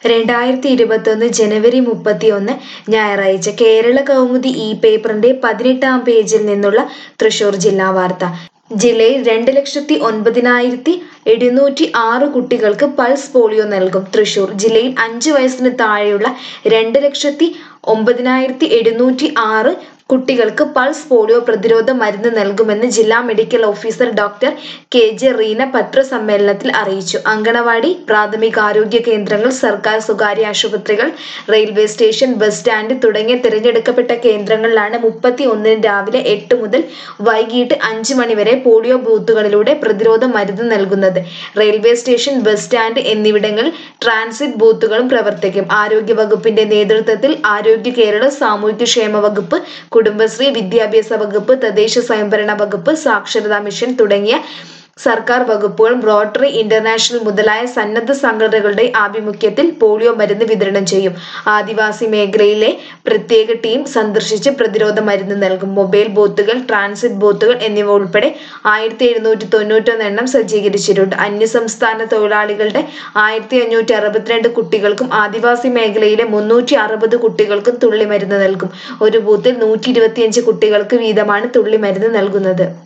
രണ്ടായിരത്തി ഇരുപത്തൊന്ന് ജനുവരി മുപ്പത്തിയൊന്ന് ഞായറാഴ്ച കേരള കൗമുദി ഇ പേപ്പറിന്റെ പതിനെട്ടാം പേജിൽ നിന്നുള്ള തൃശൂർ ജില്ലാ വാർത്ത ജില്ലയിൽ രണ്ട് ലക്ഷത്തി ഒൻപതിനായിരത്തി എഴുന്നൂറ്റി ആറ് കുട്ടികൾക്ക് പൾസ് പോളിയോ നൽകും തൃശൂർ ജില്ലയിൽ അഞ്ച് വയസ്സിന് താഴെയുള്ള രണ്ട് ലക്ഷത്തി ഒമ്പതിനായിരത്തി എഴുന്നൂറ്റി ആറ് കുട്ടികൾക്ക് പൾസ് പോളിയോ പ്രതിരോധ മരുന്ന് നൽകുമെന്ന് ജില്ലാ medical officer doctor K J Reena പത്രസമ്മേളനത്തിൽ അറിയിച്ചു അങ്കണവാടി പ്രാഥമികാരോഗ്യ കേന്ദ്രങ്ങൾ സർക്കാർ സ്വകാര്യ ആശുപത്രികൾ റെയിൽവേ സ്റ്റേഷൻ ബസ് സ്റ്റാൻഡ് തുടങ്ങിയ തിരഞ്ഞെടുക്കപ്പെട്ട കേന്ദ്രങ്ങളിലാണ് മുപ്പത്തി ഒന്നിന് രാവിലെ എട്ട് മുതൽ വൈകിട്ട് അഞ്ച് മണി വരെ പോളിയോ ബൂത്തുകളിലൂടെ പ്രതിരോധ മരുന്ന് നൽകുന്നത് റെയിൽവേ സ്റ്റേഷൻ ബസ് സ്റ്റാൻഡ് എന്നിവിടങ്ങളിൽ ട്രാൻസിറ്റ് ബൂത്തുകളും പ്രവർത്തിക്കും ആരോഗ്യ വകുപ്പിന്റെ നേതൃത്വത്തിൽ ആരോഗ്യ കേരള സാമൂഹ്യക്ഷേമ വകുപ്പ് കുടുംബശ്രീ വിദ്യാഭ്യാസ വകുപ്പ് തദ്ദേശ സ്വയംഭരണ വകുപ്പ് സാക്ഷരതാ മിഷൻ തുടങ്ങിയ സർക്കാർ വകുപ്പുകളും റോട്ടറി ഇന്റർനാഷണൽ മുതലായ സന്നദ്ധ സംഘടനകളുടെ ആഭിമുഖ്യത്തിൽ പോളിയോ മരുന്ന് വിതരണം ചെയ്യും ആദിവാസി മേഖലയിലെ പ്രത്യേക ടീം സന്ദർശിച്ച് പ്രതിരോധ മരുന്ന് നൽകും മൊബൈൽ ബൂത്തുകൾ ട്രാൻസിറ്റ് ബൂത്തുകൾ എന്നിവ ഉൾപ്പെടെ ആയിരത്തി എഴുന്നൂറ്റി തൊണ്ണൂറ്റൊന്ന് എണ്ണം സജ്ജീകരിച്ചിട്ടുണ്ട് അന്യസംസ്ഥാന തൊഴിലാളികളുടെ ആയിരത്തി അഞ്ഞൂറ്റി അറുപത്തിരണ്ട് കുട്ടികൾക്കും ആദിവാസി മേഖലയിലെ മുന്നൂറ്റി അറുപത് കുട്ടികൾക്കും തുള്ളിമരുന്ന് നൽകും ഒരു ബൂത്തിൽ നൂറ്റി ഇരുപത്തിയഞ്ച് കുട്ടികൾക്ക് വീതമാണ് തുള്ളിമരുന്ന് നൽകുന്നത്